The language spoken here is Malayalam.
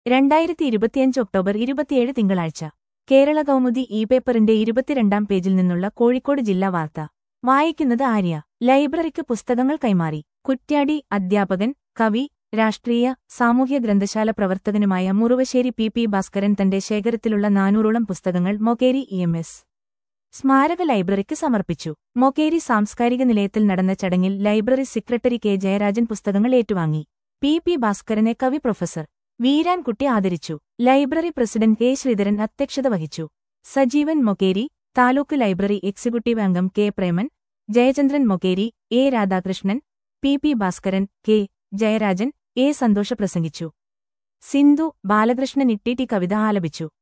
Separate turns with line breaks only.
രണ്ടായിരത്തി ഇരുപത്തിയഞ്ച് ഒക്ടോബർ ഇരുപത്തിയേഴ് തിങ്കളാഴ്ച കേരള കൗമുദി ഇ പേപ്പറിന്റെ ഇരുപത്തിരണ്ടാം പേജിൽ നിന്നുള്ള കോഴിക്കോട് ജില്ലാ വാർത്ത വായിക്കുന്നത് ആര്യ ലൈബ്രറിക്ക് പുസ്തകങ്ങൾ കൈമാറി കുറ്റ്യാടി അധ്യാപകൻ കവി രാഷ്ട്രീയ സാമൂഹ്യ ഗ്രന്ഥശാല പ്രവർത്തകനുമായ മുറുവശ്ശേരി പി പി ഭാസ്കരൻ തന്റെ ശേഖരത്തിലുള്ള നാനൂറോളം പുസ്തകങ്ങൾ മൊകേരി ഇ എം എസ് സ്മാരക ലൈബ്രറിക്ക് സമർപ്പിച്ചു മൊകേരി സാംസ്കാരിക നിലയത്തിൽ നടന്ന ചടങ്ങിൽ ലൈബ്രറി സെക്രട്ടറി കെ ജയരാജൻ പുസ്തകങ്ങൾ ഏറ്റുവാങ്ങി പി പി ഭാസ്കരനെ കവി പ്രൊഫസർ വീരാൻകുട്ടി ആദരിച്ചു ലൈബ്രറി പ്രസിഡന്റ് കെ ശ്രീധരൻ അധ്യക്ഷത വഹിച്ചു സജീവൻ മൊകേരി താലൂക്ക് ലൈബ്രറി എക്സിക്യൂട്ടീവ് അംഗം K Preman Jayachandran Mokeri A Radhakrishnan P P Bhaskaran K Jayarajan A Santhosh പ്രസംഗിച്ചു സിന്ധു ബാലകൃഷ്ണൻ ഇട്ടി ടി കവിത ആലപിച്ചു